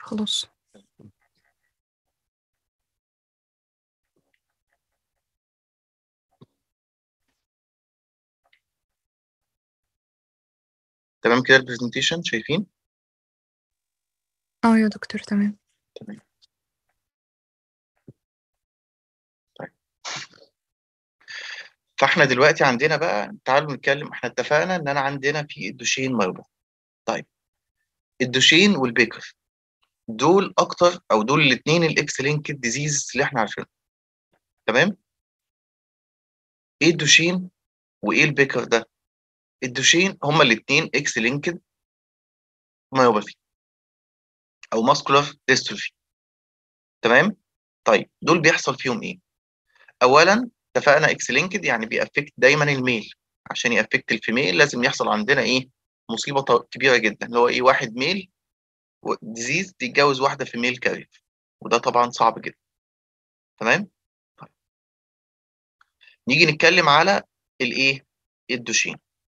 خلاص تمام كده البرزنتيشن شايفين اه يا دكتور تمام تمام طيب فاحنا دلوقتي عندنا بقى تعالوا نتكلم احنا اتفقنا ان انا عندنا في الدوشين مايوبا طيب الدوشين والبيكر دول اكتر او دول الاثنين الاكس لينكد ديزيز اللي احنا عارفينهم تمام ايه الدوشين وايه البيكر ده الدوشين هما الاثنين اكس لينكد مايوباثي او ماسكولار ديستروفي تمام طيب دول بيحصل فيهم ايه اولا اتفقنا اكس لينكد يعني بيأفكت دايما الميل عشان يأفكت الفيميل لازم يحصل عندنا ايه مصيبه ط- كبيره جدا اللي هو ايه واحد ميل ديزيز تتجوز واحده فيميل كارير وده طبعا صعب جدا تمام طيب. نيجي نتكلم على الايه الدوشين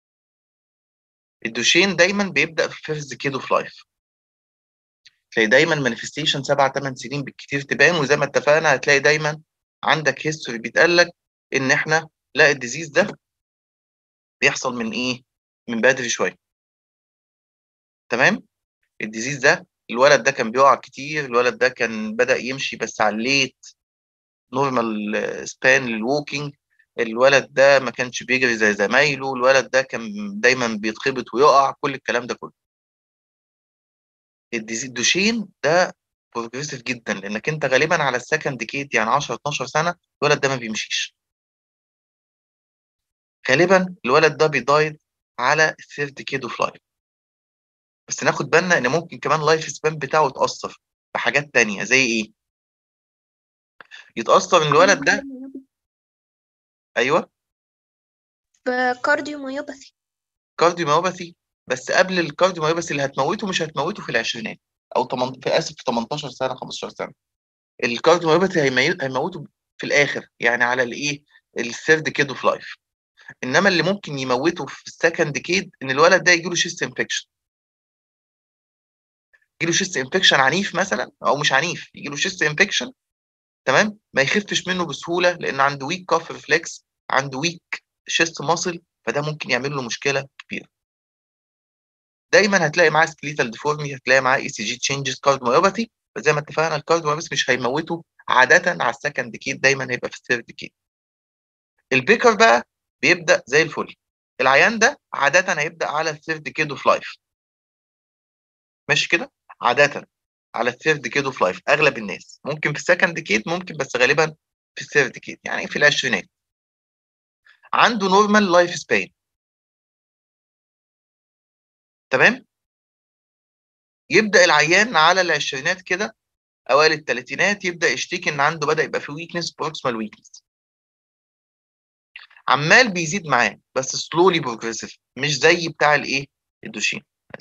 الدوشين دايما بيبدا في فيرست كيد اوف لايف تلاقي دايما مانيفستيشن سبع ثمان سنين بالكتير تبان وزي ما اتفقنا هتلاقي دايما عندك هيستوري بيتقال لك ان احنا لا الديزيز ده بيحصل من ايه من بدري شويه تمام الديزيز ده الولد ده كان بيقع كتير الولد ده كان بدأ يمشي بس على الليت نورمال سبان للووكينج الولد ده ما كانش بيجري زي زمايله الولد ده كان دايما بيتخبط ويقع كل الكلام ده كله الديزيز دوشين ده بروجريسيف جدا لانك انت غالبا على السكند ديكيد يعني 10 12 سنه الولد ده ما بيمشيش غالبا الولد ده بيدايد على الثيرد كيد اوف لايف بس ناخد بالنا ان ممكن كمان لايف سبان بتاعه يتاثر بحاجات تانية زي ايه يتاثر ان الولد ده ايوه بكارديوميوباثي كارديوميوباثي بس قبل الكارديوميوباثي اللي هتموته مش هتموته في العشرينات او 8 في اسف في 18 سنه 15 سنه الكارديوميوباثي هيمي- هيموته في الاخر يعني على الايه الثيرد كيد اوف لايف انما اللي ممكن يموته في السكند كيد ان الولد ده يجيله شيست انفكشن يجيله شيست انفكشن عنيف مثلا او مش عنيف يجيله شيست انفكشن تمام ما يخفش منه بسهوله لان عنده ويك كاف ريفلكس عنده ويك شيست ماسل فده ممكن يعمل له مشكله كبيره دايما هتلاقي معاه سكليتال ديفورمي هتلاقي معاه اي سي جي تشينجز كارديوميوباثي فزي ما اتفقنا الكارديوميوباثي مش هيموته عاده على السكند كيد دايما هيبقى في الثيرد كيد البيكر بقى بيبدا زي الفل العيان ده عاده هيبدا على الثيرد كيد اوف لايف ماشي كده عاده على الثيرد كيد اوف لايف اغلب الناس ممكن في السكند كيد ممكن بس غالبا في الثيرد كيد يعني في العشرينات عنده نورمال لايف سبان تمام يبدا العيان على العشرينات كده اوائل الثلاثينات يبدا يشتكي ان عنده بدا يبقى في ويكنس بروكسيمال ويكنس عمال بيزيد معاه بس سلولي بروجريسيف مش زي بتاع الايه الدوشين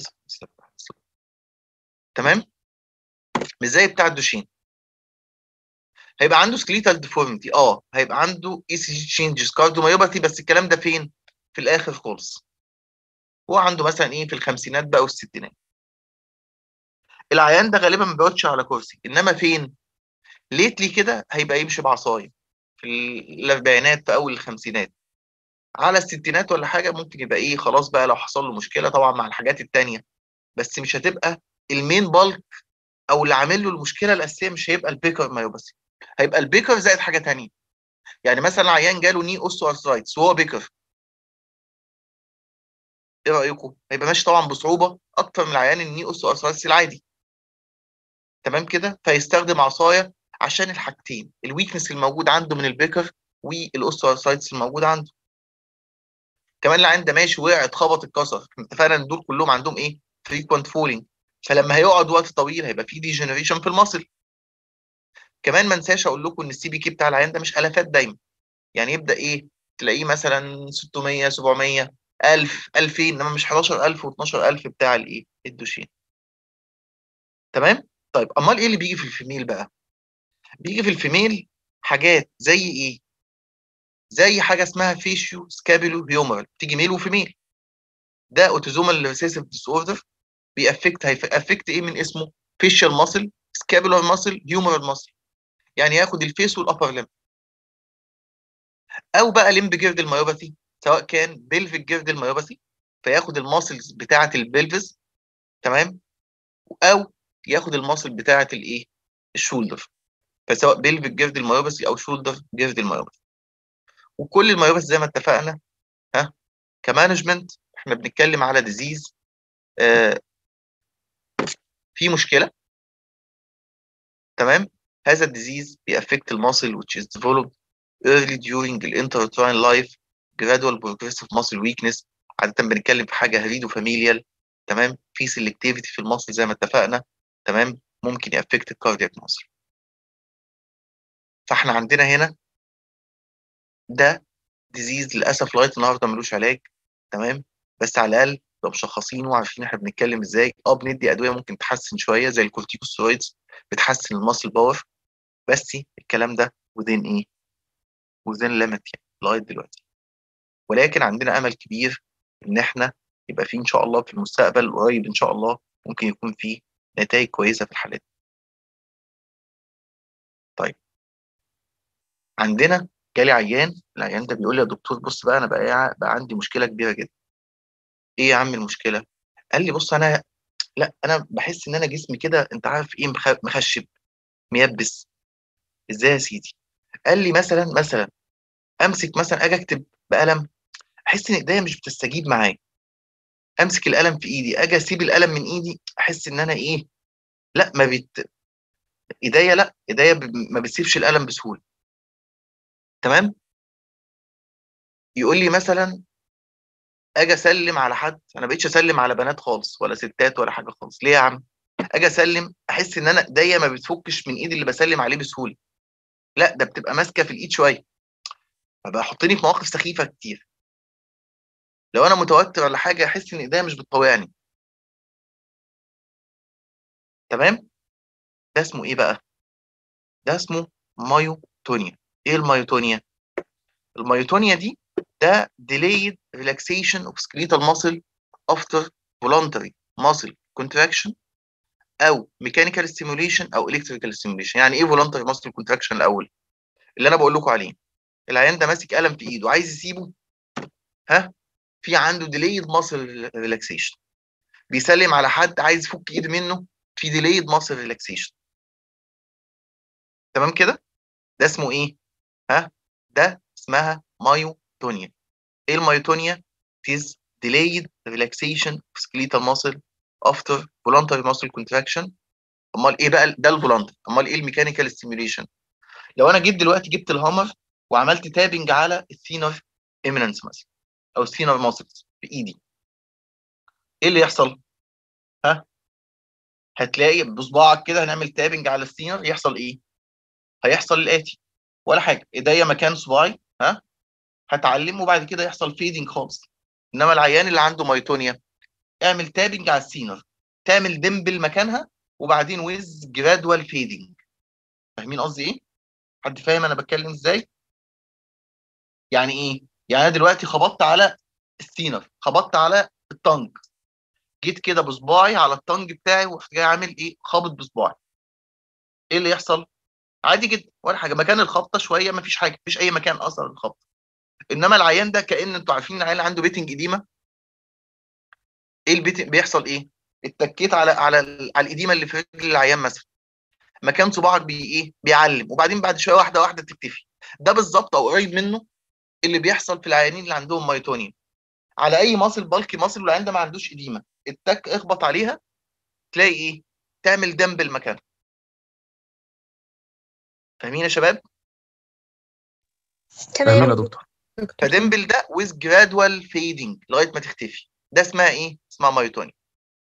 تمام مش زي بتاع الدوشين هيبقى عنده سكليتال ديفورميتي اه هيبقى عنده اي سي جي تشينجز كارديوميوباثي بس الكلام ده فين في الاخر خالص هو عنده مثلا ايه في الخمسينات بقى والستينات العيان ده غالبا ما بيقعدش على كرسي انما فين ليتلي كده هيبقى يمشي بعصايه في الاربعينات في اول الخمسينات على الستينات ولا حاجه ممكن يبقى ايه خلاص بقى لو حصل له مشكله طبعا مع الحاجات التانيه بس مش هتبقى المين بالك او اللي عامل له المشكله الاساسيه مش هيبقى البيكر مايوباثي هيبقى البيكر زائد حاجه تانيه يعني مثلا عيان جاله ني اوستو ارثرايتس وهو بيكر ايه رايكم هيبقى ماشي طبعا بصعوبه اكتر من العيان الني اوستو ارثرايتس العادي تمام كده فيستخدم عصايه عشان الحاجتين الويكنس الموجود عنده من البيكر والاوستو ارثرايتس الموجود عنده كمان العيان ده ماشي وقع اتخبط اتكسر اتفقنا ان دول كلهم عندهم ايه فريكوينت فولينج فلما هيقعد وقت طويل هيبقى في ديجنريشن في المصل كمان ما انساش اقول لكم ان السي بي كي بتاع العيان ده مش الافات دايما يعني يبدا ايه تلاقيه مثلا 600 700 1000 2000 انما مش 11000 و12000 بتاع الايه الدوشين تمام طيب امال ايه اللي بيجي في الفيميل بقى بيجي في الفيميل حاجات زي ايه زي حاجه اسمها فيشيو سكابيلو هيومرال بتيجي ميل وفيميل ده اوتوزومال ريسيسيف ديس اوردر بيأفكت هيأفكت ايه من اسمه فيشال ماسل سكابولار ماسل هيومرال ماسل يعني ياخد الفيس والابر ليم او بقى لمب جيردل مايوباثي سواء كان بلفيك جيردل مايوباثي فياخد الماسلز بتاعه البلفز تمام او ياخد الماسل بتاعه الايه الشولدر فسواء بلفيك جيردل مايوباثي او شولدر جيردل مايوباثي وكل المايوباثي زي ما اتفقنا ها كمانجمنت احنا بنتكلم على ديزيز آه في مشكله تمام هذا الديزيز بيأفكت الماسل which is developed early during the intrauterine life gradual progressive muscle weakness عادة بنتكلم في حاجة هريدو فاميليال تمام في selectivity في الماسل زي ما اتفقنا تمام ممكن يأفكت الكاردياك ماسل فاحنا عندنا هنا ده ديزيز للاسف لغايه النهارده ملوش علاج تمام بس على الاقل لو مشخصينه وعارفين احنا بنتكلم ازاي اه بندي ادويه ممكن تحسن شويه زي الكورتيكوستيرويدز بتحسن الماسل باور بس الكلام ده within ايه within limit يعني لغايه دلوقتي ولكن عندنا امل كبير ان احنا يبقى في ان شاء الله في المستقبل قريب ان شاء الله ممكن يكون في نتائج كويسه في الحالات طيب عندنا جالي عيان العيان ده بيقول لي يا دكتور بص بقى انا بقى بقى عندي مشكله كبيره جدا ايه يا عم المشكله قال لي بص انا لا انا بحس ان انا جسمي كده انت عارف ايه مخ- مخشب ميبس ازاي يا سيدي قال لي مثلا مثلا امسك مثلا اجي اكتب بقلم احس ان ايديا مش بتستجيب معايا امسك القلم في ايدي اجي اسيب القلم من ايدي احس ان انا ايه لا ما بت ايديا لا ايديا ب... ما بتسيبش القلم بسهوله تمام يقول لي مثلا اجي اسلم على حد انا بقيتش اسلم على بنات خالص ولا ستات ولا حاجه خالص ليه يا عم اجي اسلم احس ان انا ايديا ما بتفكش من ايدي اللي بسلم عليه بسهوله لا ده بتبقى ماسكه في الايد شويه فبقى حطني في مواقف سخيفه كتير لو انا متوتر ولا حاجه احس ان ايديا مش بتطوعني تمام ده اسمه ايه بقى ده اسمه مايوتونيا ايه المايوتونيا المايوتونيا دي ده delayed relaxation of skeletal muscle after voluntary muscle contraction او mechanical stimulation او electrical stimulation يعني ايه voluntary muscle contraction الاول اللي انا بقول لكم عليه العيان ده ماسك قلم في ايده عايز يسيبه ها في عنده delayed muscle relaxation بيسلم على حد عايز يفك ايده منه في delayed muscle relaxation تمام كده ده اسمه ايه ها ده اسمها مايوتونيا ايه المايوتونيا it is delayed relaxation of skeletal muscle after voluntary muscle contraction امال ايه بقى ده الفولنتري امال ايه الميكانيكال ستيميوليشن لو انا جيت دلوقتي جبت الهامر وعملت تابنج على الثينر ايميننس مثلا او الثينر ماسلز في ايدي ايه اللي يحصل ها هتلاقي بصباعك كده هنعمل تابنج على الثينر يحصل ايه هيحصل الاتي ولا حاجه ايديا مكان صباعي ها هتعلم وبعد كده يحصل فيدنج خالص انما العيان اللي عنده مايتونيا اعمل تابنج على السينر تعمل دمبل مكانها وبعدين ويز جرادوال فيدنج فاهمين قصدي ايه حد فاهم انا بتكلم ازاي يعني ايه يعني انا دلوقتي خبطت على السينر خبطت على التنج جيت كده بصباعي على التنج بتاعي ورحت جاي عامل ايه خابط بصباعي ايه اللي يحصل عادي جدا ولا حاجه مكان الخبطه شويه مفيش حاجه مفيش اي مكان اثر الخبطه انما العيان ده كان انتوا عارفين العيان اللي عنده بيتنج اديمه ايه البيت بيحصل ايه اتكيت على على على الاديمه اللي في رجل العيان مثلا مكان صباعك بي ايه بيعلم وبعدين بعد شويه واحده واحده تكتفي ده بالظبط او قريب منه اللي بيحصل في العيانين اللي عندهم مايتونيا على اي ماسل بالكي ماسل والعيان ده ما عندوش اديمه التك اخبط عليها تلاقي ايه تعمل دمبل مكانها فاهمين يا شباب تمام فاهمين يا دكتور دكتور فدمبل ده with gradual fading لغايه ما تختفي ده اسمها ايه اسمها مايوتونيا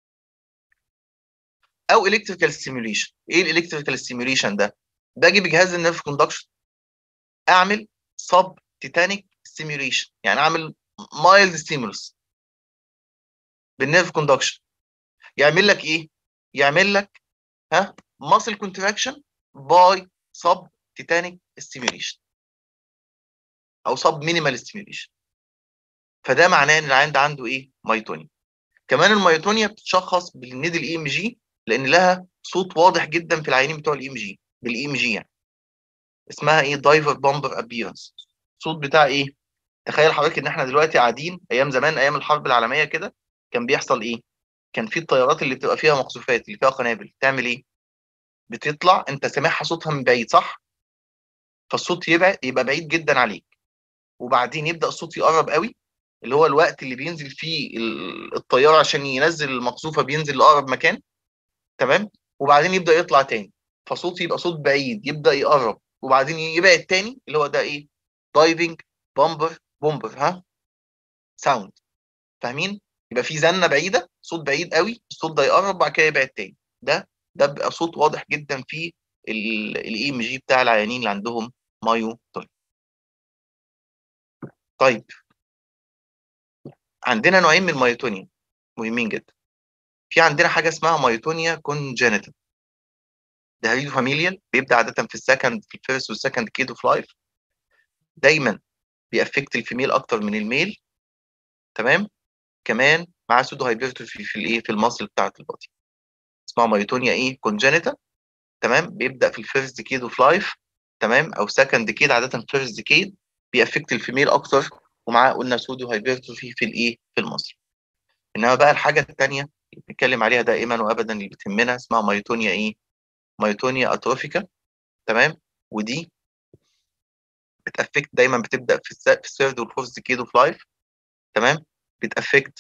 او الكتريكال ستيميوليشن ايه الالكتريكال ستيميوليشن ده باجي بجهاز النيرف كوندكشن اعمل سب تيتانيك ستيميوليشن يعني اعمل مايلد ستيمولس بالنيرف كوندكشن يعمل لك ايه يعمل لك ها ماسل كونتراكشن باي سب تيتانيك ستيميوليشن او سب مينيمال ستيميوليشن فده معناه ان العيان ده عنده ايه مايتونيا كمان المايتونيا بتتشخص بالنيدل اي ام جي لان لها صوت واضح جدا في العيانين بتوع الاي ام جي بالاي ام جي يعني اسمها ايه دايفر بامبر ابيرنس صوت بتاع ايه تخيل حضرتك ان احنا دلوقتي قاعدين ايام زمان ايام الحرب العالميه كده كان بيحصل ايه كان في الطيارات اللي بتبقى فيها مقذوفات اللي فيها قنابل تعمل ايه بتطلع انت سامعها صوتها من بعيد صح فالصوت يبقى يبقى بعيد جدا عليك وبعدين يبدا الصوت يقرب قوي اللي هو الوقت اللي بينزل فيه الطياره عشان ينزل المقذوفه بينزل لاقرب مكان تمام وبعدين يبدا يطلع تاني فصوت يبقى صوت بعيد يبدا يقرب وبعدين يبعد تاني اللي هو ده ايه دايفنج بامبر بومبر ها ساوند فاهمين يبقى في زنه بعيده صوت بعيد قوي الصوت ده يقرب بعد كده يبعد تاني ده ده بيبقى صوت واضح جدا في الاي ام جي بتاع العيانين اللي عندهم مايو طيب طيب عندنا نوعين من المايوتونيا مهمين جدا في عندنا حاجه اسمها مايوتونيا كونجينيتال ده هيدو فاميليال بيبدا عاده في السكند في الفيرست والسكند كيد اوف لايف دايما بيأفكت الفيميل اكتر من الميل تمام كمان مع سودو هايبرتروفي في الايه في المصل بتاعه البادي اسمها مايوتونيا ايه كونجينيتا تمام بيبدا في الفيرست كيد اوف لايف تمام او سكند كيد عاده فيرست كيد بيأفكت الفيميل اكتر ومعاه قلنا سودو هايبرتروفي في الايه في المصل انما بقى الحاجه الثانيه اللي بنتكلم عليها دائما وابدا اللي بتهمنا اسمها مايوتونيا ايه مايوتونيا اتروفيكا تمام ودي بتأفكت دايما بتبدا في في الثيرد والفورث كيد اوف لايف تمام بتأفكت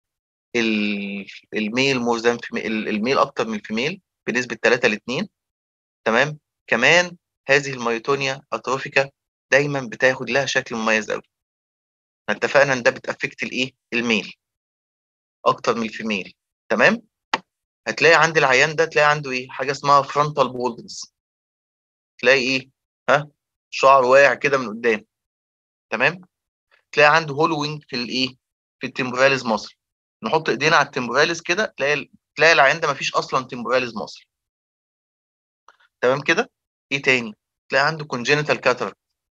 الميل مور ذان الميل اكتر من الفيميل بنسبه 3 ل 2 تمام كمان هذه المايوتونيا اتروفيكا دايما بتاخد لها شكل مميز قوي اتفقنا ان ده بتأفكت الايه الميل اكتر من الفيميل تمام هتلاقي عند العيان ده تلاقي عنده ايه حاجه اسمها فرونتال بولدنس تلاقي ايه ها شعر واقع كده من قدام تمام تلاقي عنده هولوينج في الايه في التمبوراليز مصر نحط ايدينا على التمبوراليز كده تلاقي تلاقي العيان ده مفيش اصلا تمبوراليز مصر تمام كده ايه تاني تلاقي عنده كونجينيتال كاتراكت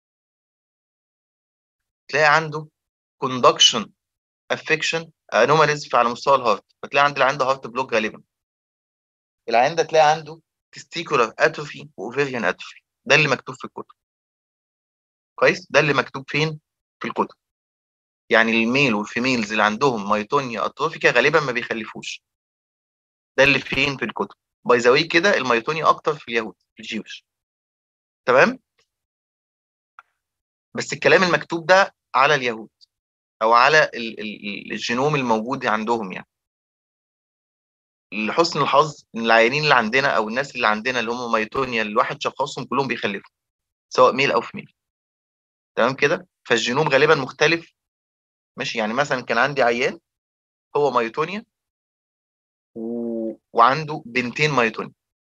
تلاقي عنده كوندكشن افكشن انوماليز على مستوى الهارت فتلاقي عند اللي عنده هارت بلوك غالبا العيان ده تلاقي عنده تستيكولار اتروفي واوفيريان اتروفي ده اللي مكتوب في الكتب كويس ده اللي مكتوب فين في الكتب يعني الميل والفيميلز اللي عندهم مايتونيا اتروفيكا غالبا ما بيخلفوش ده اللي فين في الكتب باي ذا كده المايتونيا اكتر في اليهود في الجيوش تمام بس الكلام المكتوب ده على اليهود او على الجينوم الموجود عندهم يعني لحسن الحظ ان العيانين اللي عندنا او الناس اللي عندنا اللي هم مايتونيا الواحد شخصهم كلهم بيخلفوا سواء ميل او فيميل تمام كده فالجينوم غالبا مختلف ماشي يعني مثلا كان عندي عيان هو مايتونيا و... وعنده بنتين مايتونيا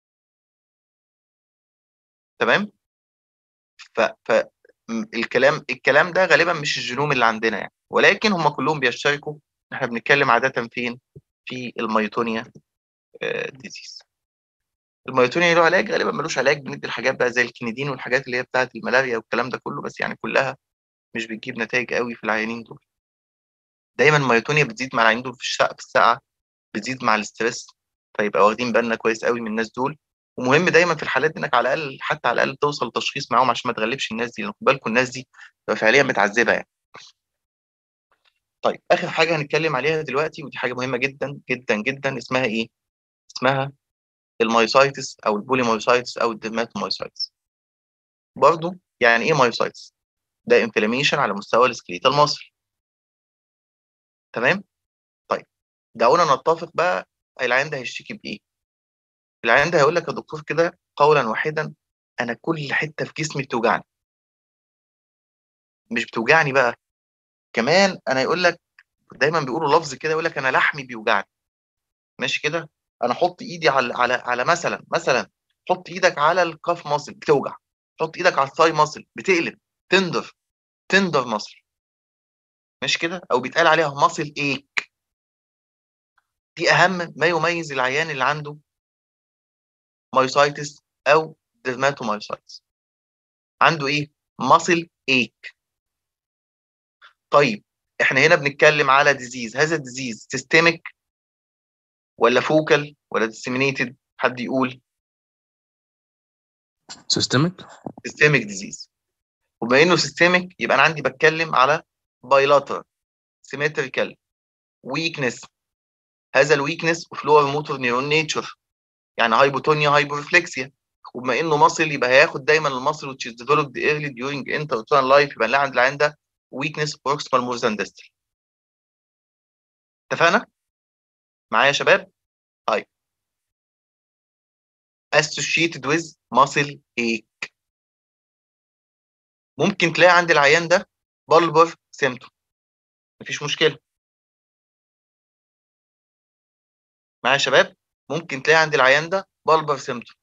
تمام ف... ف الكلام الكلام ده غالبا مش الجينوم اللي عندنا يعني ولكن هم كلهم بيشتركوا احنا بنتكلم عاده فين في المايتونيا ديزيز المايتونيا له علاج غالبا ملوش علاج بندي الحاجات بقى زي الكينيدين والحاجات اللي هي بتاعه الملاريا والكلام ده كله بس يعني كلها مش بتجيب نتائج قوي في العيانين دول دايما المايتونيا بتزيد مع العيانين دول في الساعه في الساعه بتزيد مع الاسترس فيبقى واخدين بالنا كويس قوي من الناس دول ومهم دايما في الحالات دي انك على الاقل حتى على الاقل توصل لتشخيص معاهم عشان ما تغلبش الناس دي خد بالكم الناس دي بتبقى فعليا متعذبه يعني طيب اخر حاجه هنتكلم عليها دلوقتي ودي حاجه مهمه جدا جدا جدا اسمها ايه اسمها المايوسايتس او البوليمايوسايتس او الديرماتومايوسايتس برضو يعني ايه مايوسايتس ده انفلاميشن على مستوى السكليتال مصر تمام طيب دعونا نتفق بقى العيان ده هيشتكي بايه العيان ده هيقول لك يا دكتور كده قولا واحدا انا كل حته في جسمي بتوجعني مش بتوجعني بقى كمان انا يقول لك دايما بيقولوا لفظ كده يقول لك انا لحمي بيوجعني ماشي كده انا احط ايدي على على على مثلا مثلا حط ايدك على الكاف ماسل بتوجع حط ايدك على الثاي ماسل بتقلب تندر تندر ماسل ماشي كده او بيتقال عليها ماسل ايك دي اهم ما يميز العيان اللي عنده مايوسايتس او ديرماتومايوسايتس عنده ايه ماسل ايك طيب احنا هنا بنتكلم على ديزيز هذا الديزيز سيستميك ولا فوكال ولا ديسيمينيتد حد يقول سيستميك سيستميك ديزيز وبما انه سيستميك يبقى انا عندي بتكلم على بايلاترال سيمتريكال ويكنس هذا الويكنس اوف لور موتور نيورون نيتشر يعني هايبوتونيا هايبورفلكسيا وبما انه مصل يبقى هياخد دايما المصل which is developed early during intrauterine life يبقى نلاقي عند العين ده weakness proximal more than distal اتفقنا؟ معايا يا شباب؟ طيب associated with muscle ache ممكن تلاقي عند العيان ده bulbar symptom مفيش مشكلة معايا يا شباب؟ ممكن تلاقي عند العيان ده bulbar symptom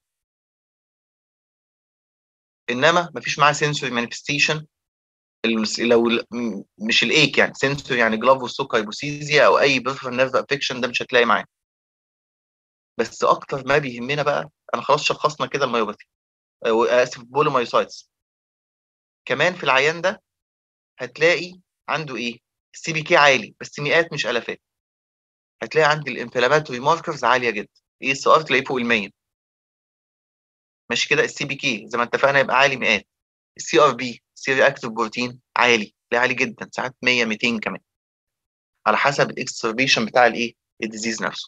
انما مفيش معاه sensory manifestation لو مش الايك يعني سنسور يعني جلاف والسوك هايبوسيزيا او اي بريفرال نيرف افكشن ده مش هتلاقي معاه بس اكتر ما بيهمنا بقى انا خلاص شخصنا كده الميوباثي اسف بولومايوسايتس كمان في العيان ده هتلاقي عنده ايه السي بي كي عالي بس مئات مش الافات هتلاقي عندي الانفلاماتوري ماركرز عاليه جدا ايه اس ار تلاقيه فوق ال 100 ماشي كده السي بي كي زي ما اتفقنا يبقى عالي مئات السي ار بي سي رياكتيف بروتين عالي تلاقيه عالي جدا ساعات 100 200 كمان على حسب الاكستربيشن بتاع الايه الديزيز نفسه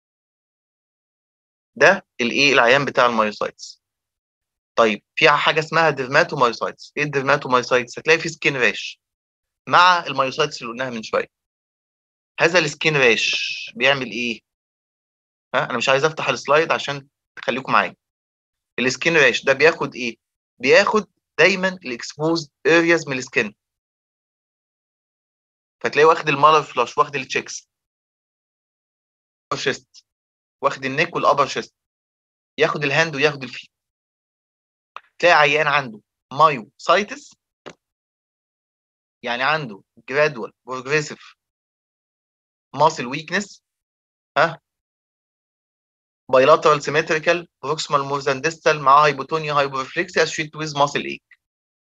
ده الايه العيان بتاع المايوسايتس طيب في حاجه اسمها ديرماتومايوسايتس ايه الديرماتومايوسايتس هتلاقي في سكين راش مع المايوسايتس اللي قلناها من شويه هذا السكين راش بيعمل ايه ها انا مش عايز افتح السلايد عشان تخليكم معايا السكين راش ده بياخد ايه بياخد دايما الاكسبوز ارياز من السكين فتلاقيه واخد المالر فلاش واخد التشيكس شيست واخد النيك والابر شيست ياخد الهاند وياخد الفيت تلاقي عيان عنده مايو سايتس يعني عنده جرادوال بروجريسيف ماسل ويكنس ها bilateral symmetrical proximal more than distal مع hypotonia hyperreflexia associated with muscle ache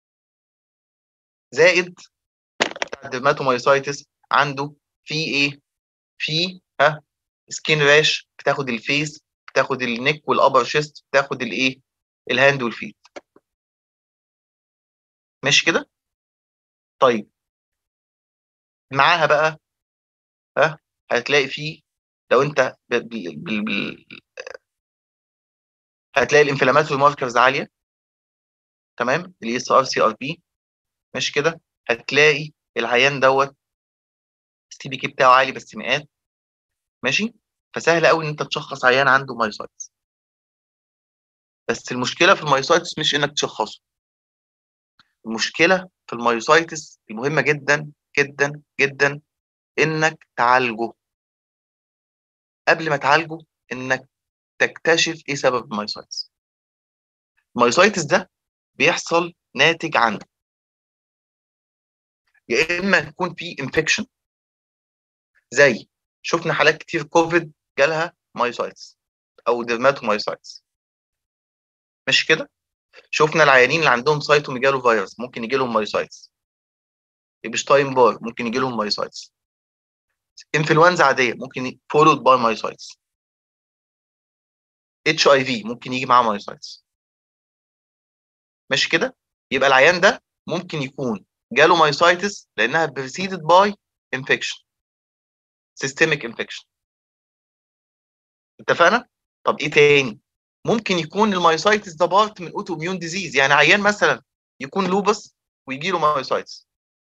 زائد الدرماتومايسايتس عنده في ايه في ها سكين راش بتاخد الفيس بتاخد النك والابر شيست بتاخد الايه الهاند والفيت ماشي كده طيب معاها بقى ها هتلاقي فيه لو انت بال بال بال هتلاقي الانفلاماتوري ماركرز عاليه تمام الاي اس ار سي ار بي ماشي كده هتلاقي العيان دوت السي بي كي بتاعه عالي بس مئات ماشي فسهل قوي ان انت تشخص عيان عنده مايوسايتس بس المشكله في المايوسايتس مش انك تشخصه المشكله في المايوسايتس المهمه جدا جدا جدا انك تعالجه قبل ما تعالجه انك تكتشف ايه سبب المايوسايتس المايوسايتس ده بيحصل ناتج عن يا اما يكون في انفكشن زي شفنا حالات كتير كوفيد جالها مايوسايتس او ديرماتومايوسايتس مش كده شفنا العيانين اللي عندهم سايتوميجالو فيروس ممكن يجي لهم مايوسايتس ابشتاين بار ممكن يجي لهم مايوسايتس انفلونزا عاديه ممكن فولود باي مايوسايتس اتش اي في ممكن يجي معاه مايوسايتس ماشي كده يبقى العيان ده ممكن يكون جاله مايوسايتس لانها preceded باي انفكشن سيستميك انفكشن اتفقنا طب ايه تاني ممكن يكون المايوسايتس ده بارت من اوتو اميون ديزيز يعني عيان مثلا يكون لوبس ويجي له مايوسايتس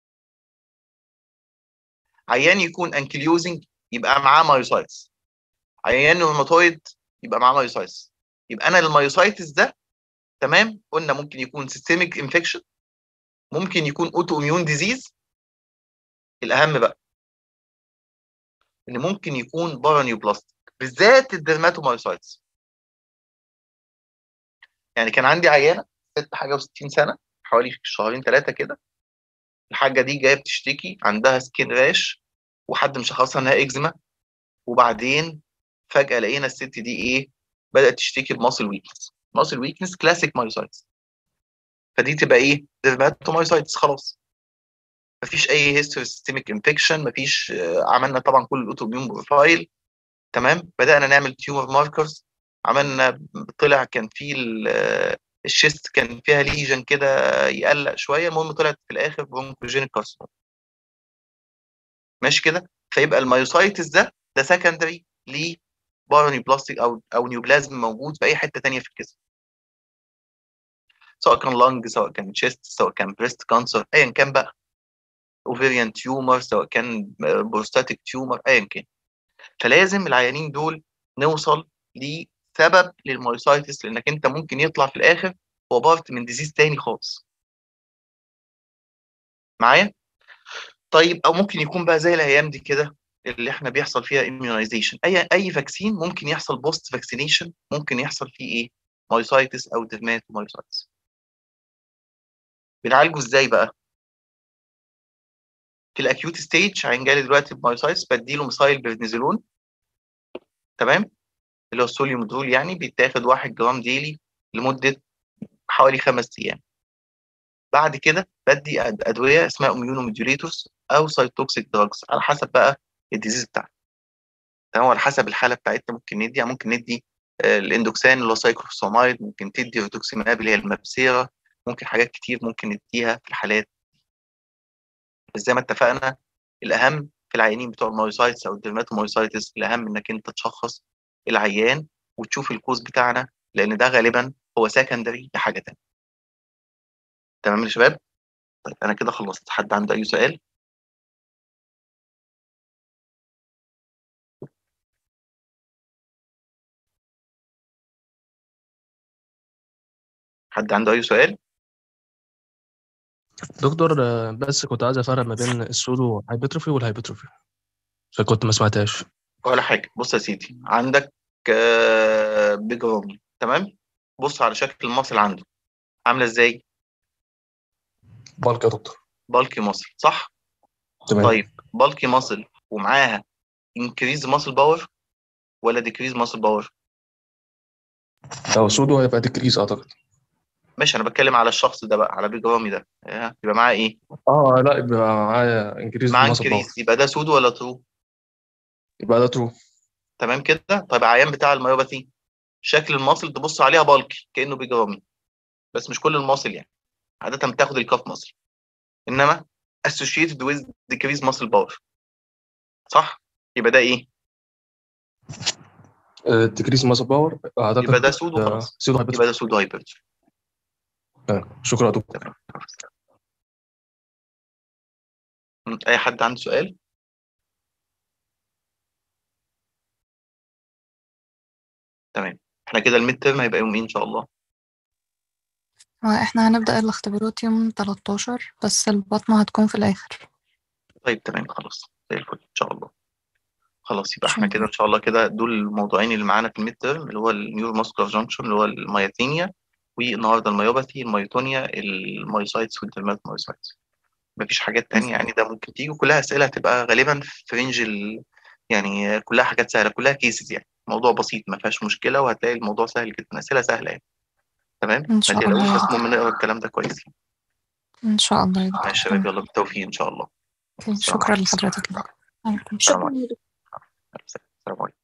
عيان يكون انكليوزنج يبقى معاه مايوسايتس عيان روماتويد يبقى معاه مايوسايتس يبقى انا المايوسايتس ده تمام قلنا ممكن يكون سيستميك انفكشن ممكن يكون اوتو اميون ديزيز الاهم بقى ان ممكن يكون بارانيوبلاستيك بالذات الدرماتومايوسايتس يعني كان عندي عيانه ست حاجه و60 سنه حوالي شهرين ثلاثه كده الحاجه دي جايه بتشتكي عندها سكين راش وحد مشخصها انها اكزيما وبعدين فجاه لقينا الست دي ايه بدات تشتكي بماسل ويكنس ماسل ويكنس كلاسيك مايوسايتس فدي تبقى ايه ديرماتومايوسايتس خلاص مفيش اي هيستوري سيستميك انفكشن مفيش آه، عملنا طبعا كل الاوتوميون بروفايل تمام بدانا نعمل تيومر ماركرز عملنا طلع كان في الشيست كان فيها ليجن كده يقلق شويه المهم طلعت في الاخر برونكوجينيك كارسينوما ماشي كده فيبقى المايوسايتس ده ده سكندري ل بارانيوبلاستيك او او نيوبلازم موجود في اي حته ثانيه في الجسم سواء كان لانج سواء كان تشيست سواء كان بريست كانسر ايا كان بقى اوفيريان تيومر سواء كان بروستاتيك تيومر ايا كان فلازم العيانين دول نوصل لسبب للمايوسايتس لانك انت ممكن يطلع في الاخر هو بارت من ديزيز تاني خالص معايا طيب او ممكن يكون بقى زي الايام دي كده اللي احنا بيحصل فيها immunization اي اي فاكسين ممكن يحصل بوست فاكسينيشن ممكن يحصل فيه ايه مايوسايتس او ديرماتومايوسايتس بنعالجه ازاي بقى في الاكيوت ستيج عين جالي دلوقتي بمايوسايتس بديله مسايل برنيزولون تمام اللي هو السوليوم دول يعني بيتاخد 1 جرام ديلي لمده حوالي خمس ايام بعد كده بدي ادويه اسمها اميونوموديوليتورز او سايتوكسيك دراجز على حسب بقى الديزيز بتاعتي تمام على حسب الحاله بتاعتنا ممكن ندي يعني ممكن ندي الاندوكسان اللي هو سايكلوفوسامايد ممكن تدي ريتوكسيماب اللي هي المبسيرة ممكن حاجات كتير ممكن نديها في الحالات بس زي ما اتفقنا الاهم في العيانين بتوع المايوسايتس او الديرماتومايوسايتس الاهم انك انت تشخص العيان وتشوف الكوز بتاعنا لان ده غالبا هو سكندري لحاجه ثانيه تمام يا شباب طيب انا كده خلصت حد عنده اي سؤال حد عنده اي سؤال دكتور بس كنت عايز افرق ما بين السودو هايبرتروفي والهايبرتروفي فكنت ما سمعتهاش ولا حاجه بص يا سيدي عندك بيج رامي تمام بص على شكل المصل عنده عامله ازاي بالك يا دكتور بالكي مصل صح تمام طيب بالكي مصل ومعاها انكريز ماسل باور ولا ديكريز ماسل باور لو سودو هيبقى ديكريز اعتقد ماشي انا بتكلم على الشخص ده بقى على بيج رامي ده يبقى معاه ايه اه لا يبقى معايا انكريز معاه ماسل باور انكريز يبقى ده سودو ولا ترو يبقى ده ترو تمام كده طيب عيان بتاع الميوباثي شكل المصل تبص عليها بالكي كانه بيج رامي بس مش كل المصل يعني عاده بتاخد الكاف مصل انما associated with decreased muscle power صح يبقى ده ايه ديكريز ماسل باور اعتقد يبقى ده سودو آه، خلاص سودو يبقى هايبرتروفي ده سودو هايبرتروفي تمام. شكرا يا دكتور تمام م، اي حد عنده سؤال تمام احنا كده الميد ترم هيبقى يوم ايه ان شاء الله هو احنا هنبدأ الاختبارات يوم 13 بس البطنة هتكون في الآخر طيب تمام خلاص زي الفل ان شاء الله خلاص يبقى احنا شكراً. كده ان شاء الله كده دول الموضوعين اللي معانا في الميد ترم اللي هو النيور ماسكولار جانكشن اللي هو المياثينيا والنهارده الميوباثي الميوتونيا المايوسايتس والدرماتومايوسايتس مفيش حاجات تانية يعني ده ممكن تيجي وكلها أسئلة هتبقى غالبا في رينج ال... يعني كلها حاجات سهلة كلها كيسز يعني موضوع بسيط ما فيهاش مشكلة وهتلاقي الموضوع سهل جدا أسئلة سهلة يعني تمام إن ما شاء تقلقوش الله. بس المهم نقرا الكلام ده كويس إن شاء الله يا مع دكتور الشباب تمام. يلا بالتوفيق إن شاء الله أوكي، السلام شكرا عليكم. لحضرتك السلام عليكم السلام السلام. عليكم السلام عليكم